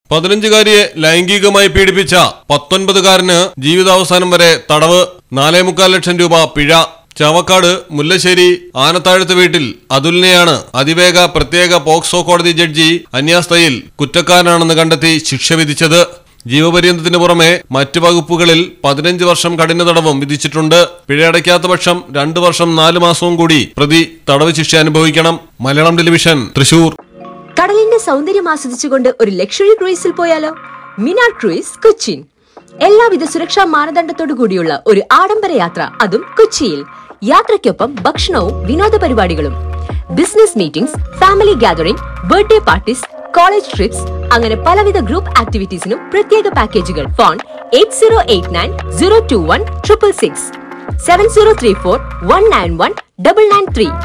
പതിനഞ്ചുകാരിയെ ലൈംഗികമായി പീഡിപ്പിച്ച പത്തൊൻപതുകാരന് ജീവിതാവസാനം വരെ തടവ് നാലേ മുക്കാൽ ലക്ഷം രൂപ പിഴ ചാവക്കാട് മുല്ലശ്ശേരി ആനത്താഴത്ത് വീട്ടിൽ അതുലിനെയാണ് അതിവേഗ പ്രത്യേക പോക്സോ കോടതി ജഡ്ജി അന്യാസ്തയിൽ കുറ്റക്കാരനാണെന്ന് കണ്ടെത്തി ശിക്ഷ വിധിച്ചത് ജീവപര്യന്തത്തിന് പുറമെ മറ്റ് വകുപ്പുകളിൽ പതിനഞ്ച് വർഷം കഠിന തടവും വിധിച്ചിട്ടുണ്ട് പിഴയടയ്ക്കാത്ത പക്ഷം രണ്ടു വർഷം നാല് മാസവും കൂടി പ്രതി തടവ് ശിക്ഷ അനുഭവിക്കണം മലയാളം ടെലിവിഷൻ തൃശൂർ കടലിന്റെ സൗന്ദര്യം ആസ്വദിച്ചുകൊണ്ട് ഒരു ലക്ഷറി ക്രൂയിസിൽ പോയാലോ മിനാർ ക്രൂയിസ് കൊച്ചിൻ എല്ലാവിധ സുരക്ഷാ മാനദണ്ഡത്തോടു കൂടിയുള്ള ഒരു ആഡംബര യാത്ര അതും കൊച്ചിയിൽ യാത്രയ്ക്കൊപ്പം ഭക്ഷണവും വിനോദ പരിപാടികളും business meetings family gathering birthday parties college trips അങ്ങനെ പലവിധ ഗ്രൂപ്പ് ആക്ടിവിറ്റീസിനും പ്രത്യേക പാക്കേജുകൾ phone eight zero eight nine zero two one triple six seven zero three four one nine one double nine three